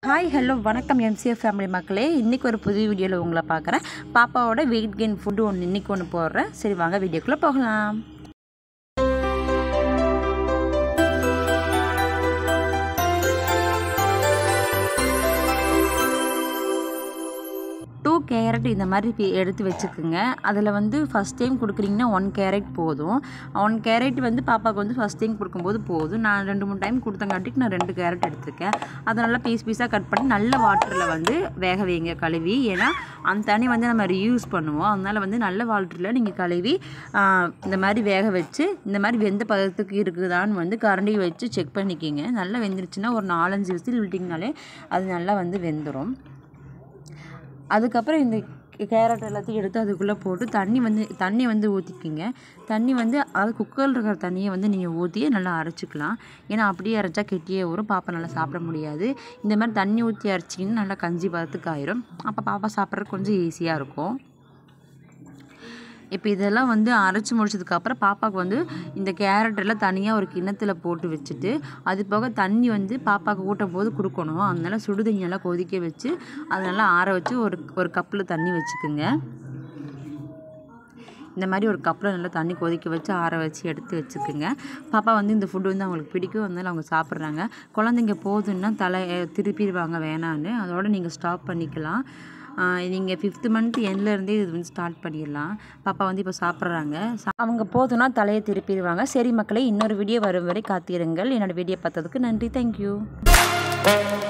hi hello வணக்கம் MCF family மக்களே இன்றைக்கி ஒரு புது வீடியோவில் உங்களை பார்க்குறேன் பாப்பாவோட வெயிட் கெயின் ஃபுட்டு ஒன்று இன்றைக்கி ஒன்று போடுறேன் சரி வாங்க வீடியோக்குள்ளே போகலாம் டூ கேரட் இந்த மாதிரி பி- எடுத்து வச்சுக்கோங்க அதில் வந்து ஃபஸ்ட் டைம் கொடுக்குறீங்கன்னா ஒன் கேரட் போதும் ஒன் கேரட் வந்து பாப்பாவுக்கு வந்து ஃபஸ்ட் டைம் கொடுக்கும்போது போதும் நான் ரெண்டு மூணு டைம் கொடுத்தங்காட்டிக்கு நான் ரெண்டு கேரட் எடுத்திருக்கேன் அதை நல்லா பீஸ் பீஸாக கட் பண்ணி நல்ல வாட்டரில் வந்து வேக வைங்க கழுவி ஏன்னா அந்த தண்ணி வந்து நம்ம யூஸ் பண்ணுவோம் அதனால் வந்து நல்ல வாட்டரில் நீங்கள் கழுவி ஆ, இந்த மாதிரி வேக வச்சு இந்த மாதிரி வெந்த பதத்துக்கு இருக்குதான்னு வந்து கரண்டி வச்சு செக் பண்ணிக்கிங்க நல்லா வெந்துருச்சுன்னா ஒரு நாலஞ்சு விசில் விட்டிங்கனாலே அது நல்லா வந்து வெந்துடும் அதுக்கப்புறம் இந்த கேரட் எல்லாத்தையும் எடுத்து அதுக்குள்ளே போட்டு தண்ணி வந்து தண்ணி வந்து ஊற்றிக்கிங்க தண்ணி வந்து அது குக்கரில் இருக்கிற தண்ணியை வந்து நீங்கள் ஊற்றி நல்லா அரைச்சிக்கலாம் ஏன்னா அப்படியே அரைச்சா கெட்டியே வரும் பாப்பா நல்லா சாப்பிட முடியாது இந்த மாதிரி தண்ணி ஊற்றி அரைச்சிங்கன்னா நல்லா கஞ்சி பதத்துக்கு ஆயிரும் அப்போ பாப்பா சாப்பிட்றதுக்கு கொஞ்சம் ஈஸியாக இருக்கும் இப்போ இதெல்லாம் வந்து அரைச்சி முடிச்சதுக்கப்புறம் பாப்பாவுக்கு வந்து இந்த கேரட் எல்லாம் தனியாக ஒரு கிண்ணத்தில் போட்டு வச்சுட்டு அது போக தண்ணி வந்து பாப்பாவுக்கு ஊட்டும் போது கொடுக்கணும் அதனால சுடு தண்ணி நல்லா கொதிக்க வச்சு அதை நல்லா ஆற வச்சு ஒரு ஒரு கப்பில் தண்ணி வச்சுக்குங்க இந்த மாதிரி ஒரு கப்பில் நல்லா தண்ணி கொதிக்க வச்சு ஆற வச்சு எடுத்து வச்சுக்குங்க பாப்பா வந்து இந்த ஃபுட்டு வந்து அவங்களுக்கு பிடிக்கும் அதனால அவங்க சாப்பிட்றாங்க குழந்தைங்க போதுன்னா தலை திருப்பிடுவாங்க வேணான்னு அதோட நீங்கள் ஸ்டாப் பண்ணிக்கலாம் நீங்கள் ஃபிஃப்த் மந்த் எண்ட்லேருந்தே இது வந்து ஸ்டார்ட் பண்ணிடலாம் பாப்பா வந்து இப்போ சாப்பிட்றாங்க அவங்க போதும்னா தலையை திருப்பிடுவாங்க சரி மக்களே இன்னொரு வீடியோ வரும் வரை காத்திருங்கள் என்னோட வீடியோ பார்த்ததுக்கு நன்றி தேங்க்யூ